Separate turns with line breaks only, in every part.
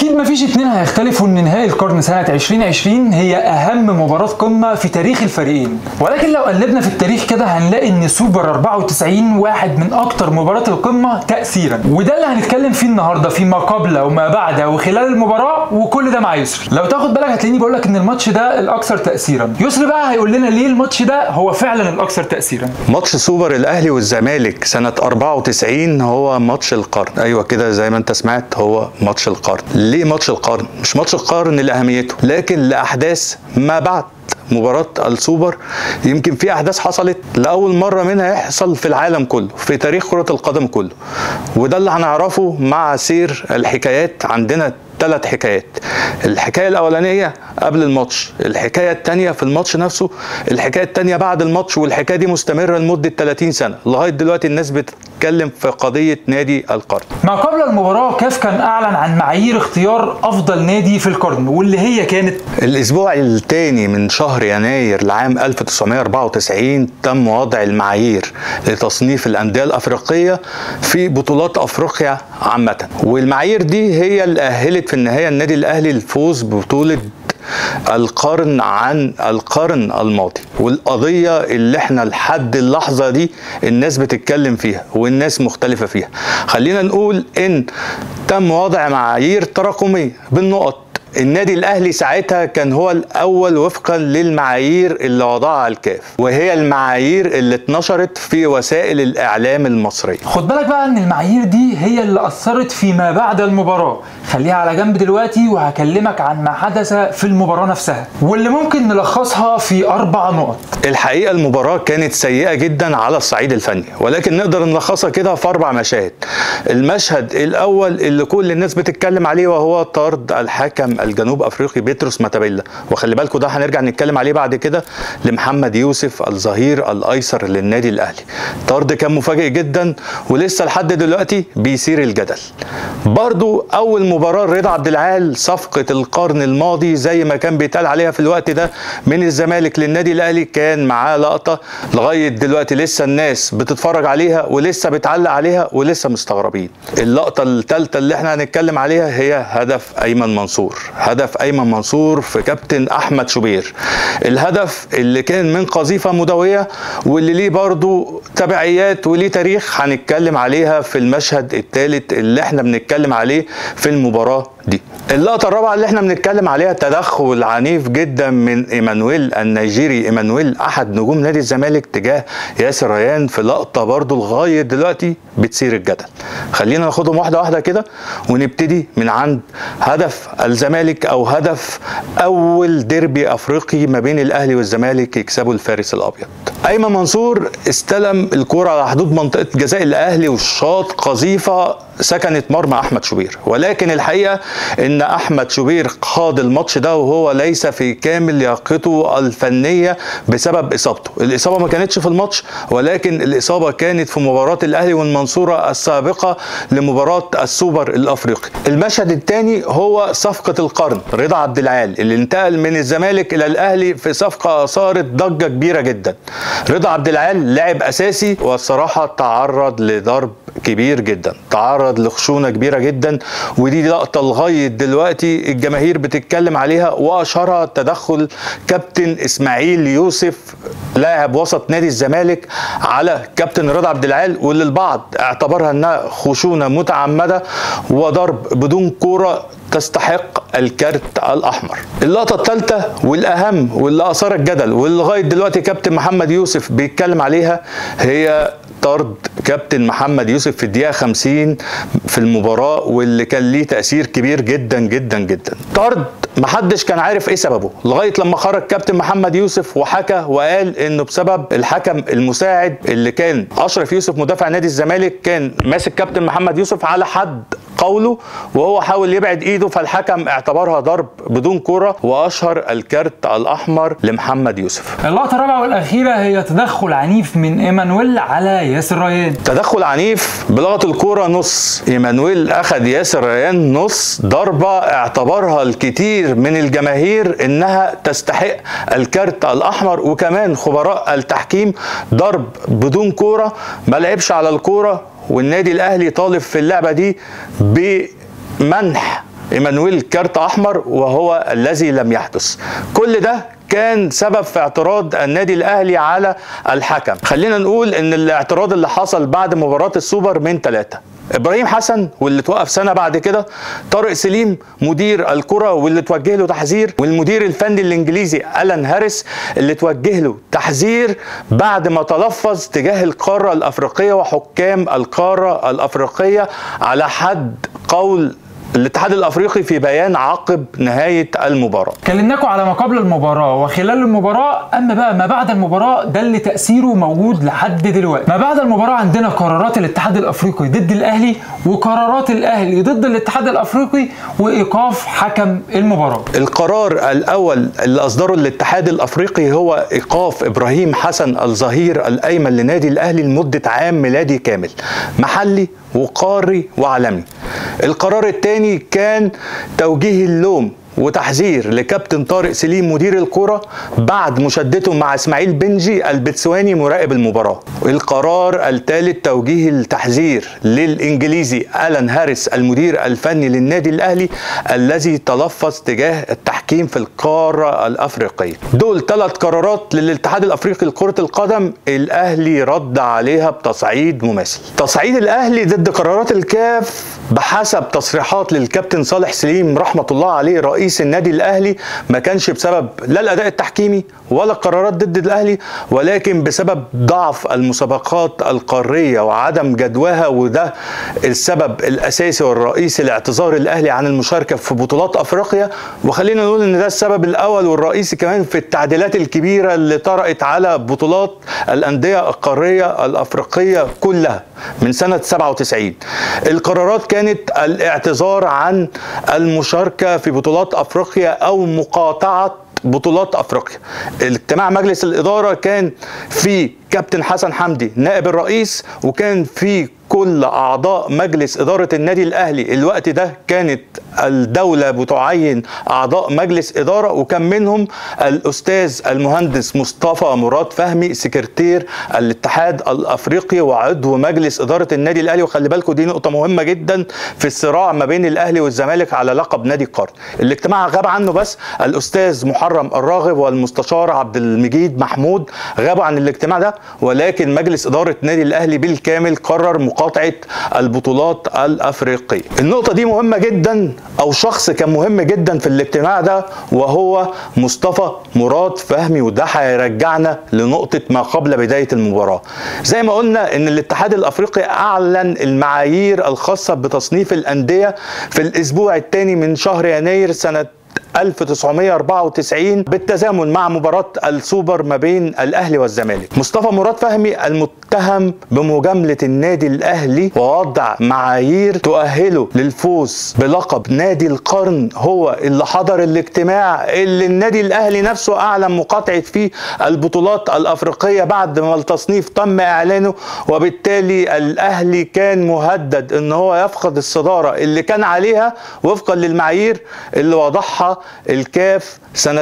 اكيد مفيش اتنين هيختلفوا ان نهائي القرن سنه 2020 هي اهم مباراه قمه في تاريخ الفريقين ولكن لو قلبنا في التاريخ كده هنلاقي ان سوبر 94 واحد من اكتر مباريات القمه تاثيرا وده اللي هنتكلم فيه النهارده فيما قبل وما بعد وخلال المباراه وكل ده مع يسري لو تاخد بالك هتلاقيني بقول لك ان الماتش ده الاكثر تاثيرا يسري بقى هيقول لنا ليه الماتش ده هو فعلا الاكثر تاثيرا
ماتش سوبر الاهلي والزمالك سنه 94 هو ماتش القرن ايوه كده زي ما انت سمعت هو ماتش القرن ليه ماتش القرن مش ماتش القرن لاهميته لكن لاحداث ما بعد مباراة السوبر يمكن في أحداث حصلت لأول مرة منها يحصل في العالم كله في تاريخ كرة القدم كله وده اللي هنعرفه مع سير الحكايات عندنا ثلاث حكايات الحكايه الاولانيه قبل الماتش الحكايه الثانيه في الماتش نفسه الحكايه الثانيه بعد الماتش والحكايه دي مستمره لمده 30 سنه لغايه دلوقتي الناس بتتكلم في قضيه نادي القرن
ما قبل المباراه كاف كان اعلن عن معايير اختيار افضل نادي في القرن واللي هي كانت
الاسبوع الثاني من شهر يناير لعام 1994 تم وضع المعايير لتصنيف الانديه الافريقيه في بطولات افريقيا عامه والمعايير دي هي اللي اهلت في النهايه النادي الاهلي الفوز ببطوله القرن عن القرن الماضي والقضية اللي احنا لحد اللحظة دي الناس بتتكلم فيها والناس مختلفة فيها خلينا نقول ان تم وضع معايير تراكمية بالنقط النادي الاهلي ساعتها كان هو الاول وفقا للمعايير اللي وضعها الكاف وهي المعايير اللي اتنشرت في وسائل الاعلام المصريه
خد بالك بقى ان المعايير دي هي اللي اثرت فيما بعد المباراه خليها على جنب دلوقتي وهكلمك عن ما حدث في المباراه نفسها واللي ممكن نلخصها في اربع نقط
الحقيقه المباراه كانت سيئه جدا على الصعيد الفني ولكن نقدر نلخصها كده في اربع مشاهد المشهد الاول اللي كل الناس بتتكلم عليه وهو طرد الحكم الجنوب افريقي بيتروس ماتابيلا وخلي بالكم ده هنرجع نتكلم عليه بعد كده لمحمد يوسف الظهير الايسر للنادي الاهلي طرد كان مفاجئ جدا ولسه لحد دلوقتي بيثير الجدل برضو اول مباراه رضا عبد العال صفقه القرن الماضي زي ما كان بيتقال عليها في الوقت ده من الزمالك للنادي الاهلي كان معاه لقطه لغايه دلوقتي لسه الناس بتتفرج عليها ولسه بتعلق عليها ولسه مستغربين اللقطه الثالثه اللي احنا هنتكلم عليها هي هدف ايمن منصور هدف ايمن منصور في كابتن احمد شوبير الهدف اللي كان من قذيفه مدويه واللي ليه برضو تبعيات وليه تاريخ هنتكلم عليها في المشهد الثالث اللي احنا بنتكلم عليه في المباراه دي اللقطة الرابعة اللي احنا بنتكلم عليها تدخل عنيف جدا من ايمانويل النيجيري ايمانويل احد نجوم نادي الزمالك تجاه ياسر ريان في لقطة برضو لغاية دلوقتي بتثير الجدل خلينا ناخدهم واحدة واحدة كده ونبتدي من عند هدف الزمالك او هدف اول ديربي افريقي ما بين الاهلي والزمالك يكسبوا الفارس الابيض ايمن منصور استلم الكرة على حدود منطقة جزاء الاهلي والشاط قذيفة سكنت مرمى احمد شوبير ولكن الحقيقه ان احمد شوبير خاض الماتش ده وهو ليس في كامل لياقته الفنيه بسبب اصابته الاصابه ما كانتش في الماتش ولكن الاصابه كانت في مباراه الاهلي والمنصوره السابقه لمباراه السوبر الافريقي المشهد الثاني هو صفقه القرن رضا عبد العال اللي انتقل من الزمالك الى الاهلي في صفقه اثارت ضجه كبيره جدا رضا عبد العال لاعب اساسي والصراحه تعرض لضرب كبير جدا تعرض لخشونه كبيره جدا ودي لقطه لغايه دلوقتي الجماهير بتتكلم عليها واشهرها تدخل كابتن اسماعيل يوسف لاعب وسط نادي الزمالك على كابتن رضا عبد العال واللي البعض اعتبرها انها خشونه متعمده وضرب بدون كوره تستحق الكارت الاحمر اللقطه الثالثه والاهم واللي اثار الجدل واللي لغايه دلوقتي كابتن محمد يوسف بيتكلم عليها هي طرد كابتن محمد يوسف في الدقيقه 50 في المباراه واللي كان ليه تاثير كبير جدا جدا جدا طرد محدش كان عارف ايه سببه لغايه لما خرج كابتن محمد يوسف وحكى وقال انه بسبب الحكم المساعد اللي كان اشرف يوسف مدافع نادي الزمالك كان ماسك كابتن محمد يوسف على حد قوله وهو حاول يبعد ايده فالحكم اعتبرها ضرب بدون كرة واشهر الكارت الاحمر لمحمد يوسف
اللقطه الرابعه والاخيره هي تدخل عنيف من ايمانويل على ياسر ريان
تدخل عنيف بلغه الكوره نص ايمانويل اخذ ياسر ريان نص ضربه اعتبرها الكثير من الجماهير انها تستحق الكارت الاحمر وكمان خبراء التحكيم ضرب بدون كوره ما لعبش على الكوره والنادي الاهلي طالب في اللعبه دي بمنح ايمانويل كارت احمر وهو الذي لم يحدث كل ده كان سبب في اعتراض النادي الاهلي على الحكم خلينا نقول ان الاعتراض اللي حصل بعد مباراه السوبر من ثلاثه ابراهيم حسن واللي توقف سنه بعد كده طارق سليم مدير الكره واللي توجه له تحذير والمدير الفني الانجليزي الان هاريس اللي توجه له تحذير بعد ما تلفظ تجاه القاره الافريقيه وحكام القاره الافريقيه على حد قول الاتحاد الافريقي في بيان عقب نهايه المباراه
كلمناكم على ما قبل المباراة وخلال المباراة أما بقى ما بعد المباراة ده اللي تأثيره موجود لحد دلوقتي ما بعد المباراة عندنا قرارات الاتحاد الأفريقي ضد الأهلي وقرارات الأهلي ضد الاتحاد الأفريقي وإيقاف حكم المباراة
القرار الاول اللي اصدره الاتحاد الافريقي هو ايقاف ابراهيم حسن الظهير الايمن لنادي الاهلي لمده عام ميلادي كامل محلي وقاري وعالمي القرار الثاني كان توجيه اللوم وتحذير لكابتن طارق سليم مدير الكرة بعد مشادته مع اسماعيل بنجي البتسواني مراقب المباراة القرار الثالث توجيه التحذير للإنجليزي ألان هاريس المدير الفني للنادي الأهلي الذي تلفظ تجاه التحكيم في القارة الأفريقية دول ثلاث قرارات للاتحاد الأفريقي لكرة القدم الأهلي رد عليها بتصعيد مماثل تصعيد الأهلي ضد قرارات الكاف بحسب تصريحات للكابتن صالح سليم رحمة الله عليه رئيس النادي الأهلي ما كانش بسبب لا الأداء التحكيمي ولا القرارات ضد الأهلي ولكن بسبب ضعف المسابقات القارية وعدم جدواها وده السبب الأساسي والرئيسي لاعتذار الأهلي عن المشاركة في بطولات أفريقيا وخلينا نقول إن ده السبب الأول والرئيسي كمان في التعديلات الكبيرة اللي طرأت على بطولات الأندية القارية الأفريقية كلها من سنة 97 القرارات كانت الاعتذار عن المشاركة في بطولات أفريقيا أو مقاطعة بطولات افريقيا اجتماع مجلس الاداره كان في كابتن حسن حمدي نائب الرئيس وكان في كل اعضاء مجلس اداره النادي الاهلي الوقت ده كانت الدوله بتعين اعضاء مجلس اداره وكان منهم الاستاذ المهندس مصطفى مراد فهمي سكرتير الاتحاد الافريقي وعضو مجلس اداره النادي الاهلي وخلي بالكم دي نقطه مهمه جدا في الصراع ما بين الاهلي والزمالك على لقب نادي القرن الاجتماع غاب عنه بس الاستاذ محرم الراغب والمستشار عبد المجيد محمود غابوا عن الاجتماع ده ولكن مجلس اداره النادي الاهلي بالكامل قرر مقاطعه البطولات الافريقيه النقطه دي مهمه جدا او شخص كان مهم جدا في الاجتماع ده وهو مصطفى مراد فهمي وده هيرجعنا لنقطه ما قبل بدايه المباراه زي ما قلنا ان الاتحاد الافريقي اعلن المعايير الخاصه بتصنيف الانديه في الاسبوع الثاني من شهر يناير سنه 1994 بالتزامن مع مباراة السوبر ما بين الأهلي والزمالك مصطفى مراد فهمي المتهم بمجاملة النادي الأهلي ووضع معايير تؤهله للفوز بلقب نادي القرن هو اللي حضر الاجتماع اللي النادي الأهلي نفسه أعلن مقاطعة فيه البطولات الأفريقية بعد ما التصنيف تم إعلانه وبالتالي الأهلي كان مهدد أن هو يفقد الصدارة اللي كان عليها وفقا للمعايير اللي وضعها الكاف سنة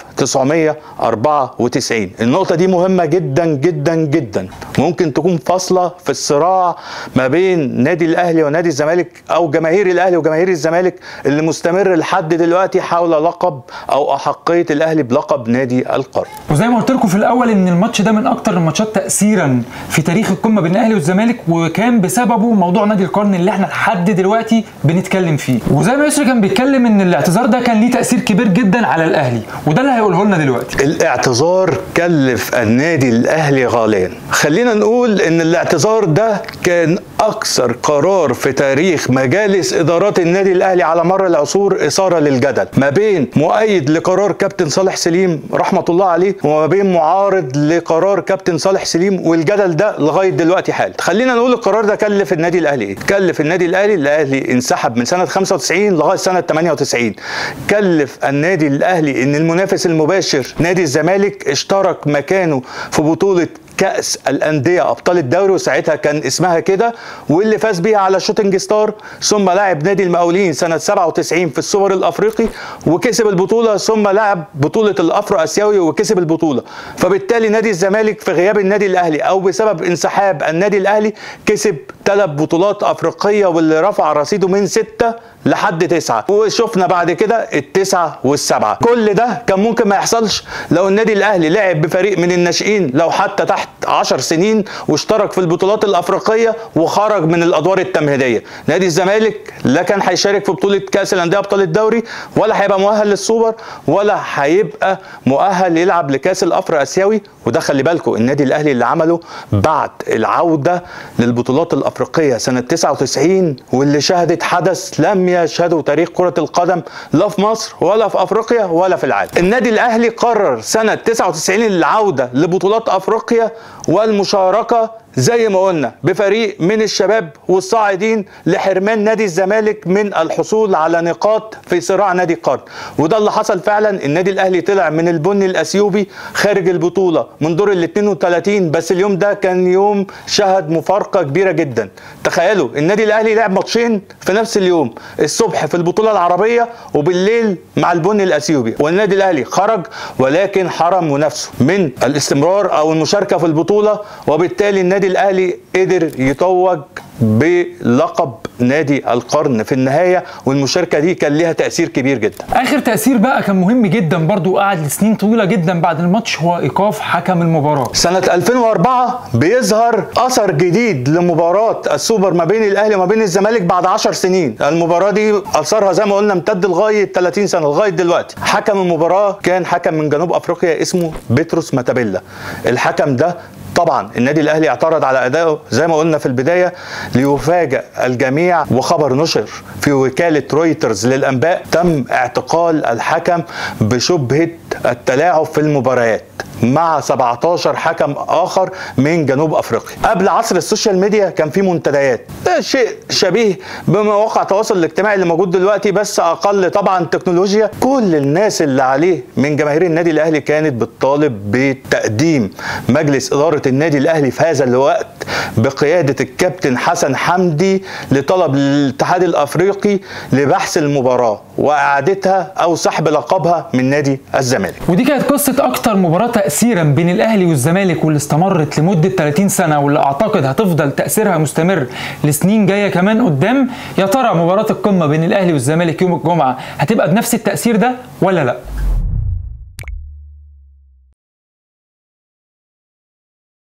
1994 النقطة دي مهمة جدا جدا جدا ممكن تكون فاصلة في الصراع ما بين نادي الأهلي ونادي الزمالك أو جماهير الأهلي وجماهير الزمالك اللي مستمر لحد دلوقتي حول لقب أو أحقية الأهلي بلقب نادي القرن
وزي ما قلت لكم في الاول ان الماتش ده من اكتر الماتشات تاثيرا في تاريخ القمه بين الاهلي والزمالك وكان بسببه موضوع نادي القرن اللي احنا لحد دلوقتي بنتكلم فيه وزي ما يسري كان بيتكلم ان الاعتذار ده كان ليه تاثير كبير جدا على الاهلي وده اللي هيقوله لنا دلوقتي
الاعتذار كلف النادي الاهلي غاليا خلينا نقول ان الاعتذار ده كان اكثر قرار في تاريخ مجالس ادارات النادي الاهلي على مر العصور اثاره للجدل ما بين مؤيد لقرار كابتن صالح سليم رحمه الله عليه وما بين معارض لقرار كابتن صالح سليم والجدل ده لغايه دلوقتي حال خلينا نقول القرار ده كلف النادي الاهلي ايه كلف النادي الاهلي الاهلي انسحب من سنه 95 لغايه سنه 98 كلف النادي الاهلي ان المنافس المباشر نادي الزمالك اشترك مكانه في بطوله كاس الانديه ابطال الدوري وساعتها كان اسمها كده واللي فاز بيها على شوتنج ستار ثم لعب نادي المقاولين سنه 97 في السوبر الافريقي وكسب البطوله ثم لعب بطوله الافرو اسيوي وكسب البطوله فبالتالي نادي الزمالك في غياب النادي الاهلي او بسبب انسحاب النادي الاهلي كسب ثلاث بطولات افريقيه واللي رفع رصيده من سته لحد تسعة وشفنا بعد كده التسعة والسبعة كل ده كان ممكن ما يحصلش لو النادي الأهلي لعب بفريق من الناشئين لو حتى تحت عشر سنين واشترك في البطولات الأفريقية وخرج من الأدوار التمهيدية نادي الزمالك لا كان هيشارك في بطولة كأس الأندية أبطال الدوري ولا هيبقى مؤهل للسوبر ولا هيبقى مؤهل يلعب لكأس الأفرو آسيوي وده خلي بالكم النادي الأهلي اللي عمله بعد العودة للبطولات الأفريقية سنة 99 واللي شهدت حدث لم يشهده تاريخ كرة القدم لا في مصر ولا في افريقيا ولا في العالم. النادي الاهلي قرر سنة 99 العودة لبطولات افريقيا والمشاركة زي ما قلنا بفريق من الشباب والصاعدين لحرمان نادي الزمالك من الحصول على نقاط في صراع نادي القرن وده اللي حصل فعلا النادي الاهلي طلع من البني الاثيوبي خارج البطوله من دور ال 32 بس اليوم ده كان يوم شهد مفارقه كبيره جدا تخيلوا النادي الاهلي لعب ماتشين في نفس اليوم الصبح في البطوله العربيه وبالليل مع البني اثيوبي والنادي الاهلي خرج ولكن حرم نفسه من الاستمرار او المشاركه في البطوله وبالتالي النادي الاهلي قدر يتوج بلقب نادي القرن في النهايه والمشاركه دي كان ليها تاثير كبير جدا
اخر تاثير بقى كان مهم جدا برضو وقعد لسنين طويله جدا بعد الماتش هو ايقاف حكم المباراه
سنة 2004 بيظهر أثر جديد لمباراة السوبر ما بين الأهلي وما بين الزمالك بعد 10 سنين المباراة دي أثرها زي ما قلنا امتد لغاية 30 سنة لغاية دلوقتي حكم المباراة كان حكم من جنوب أفريقيا اسمه بيتروس ماتابيلا الحكم ده طبعا النادي الاهلي اعترض على ادائه زي ما قلنا في البدايه ليفاجئ الجميع وخبر نشر في وكاله رويترز للانباء تم اعتقال الحكم بشبهه التلاعب في المباريات مع 17 حكم اخر من جنوب افريقيا قبل عصر السوشيال ميديا كان في منتديات ده شيء شبيه بمواقع التواصل الاجتماعي اللي موجود دلوقتي بس اقل طبعا تكنولوجيا كل الناس اللي عليه من جماهير النادي الاهلي كانت بتطالب بتقديم مجلس اداره النادي الاهلي في هذا الوقت بقياده الكابتن حسن حمدي لطلب الاتحاد الافريقي لبحث المباراه واعادتها او سحب لقبها من نادي الزمالك
ودي كانت قصه اكتر مباراه تاثيرا بين الاهلي والزمالك واللي استمرت لمده 30 سنه واللي اعتقد هتفضل تاثيرها مستمر لسنين جايه كمان قدام يا ترى مباراه القمه بين الاهلي والزمالك يوم الجمعه هتبقى بنفس التاثير ده ولا لا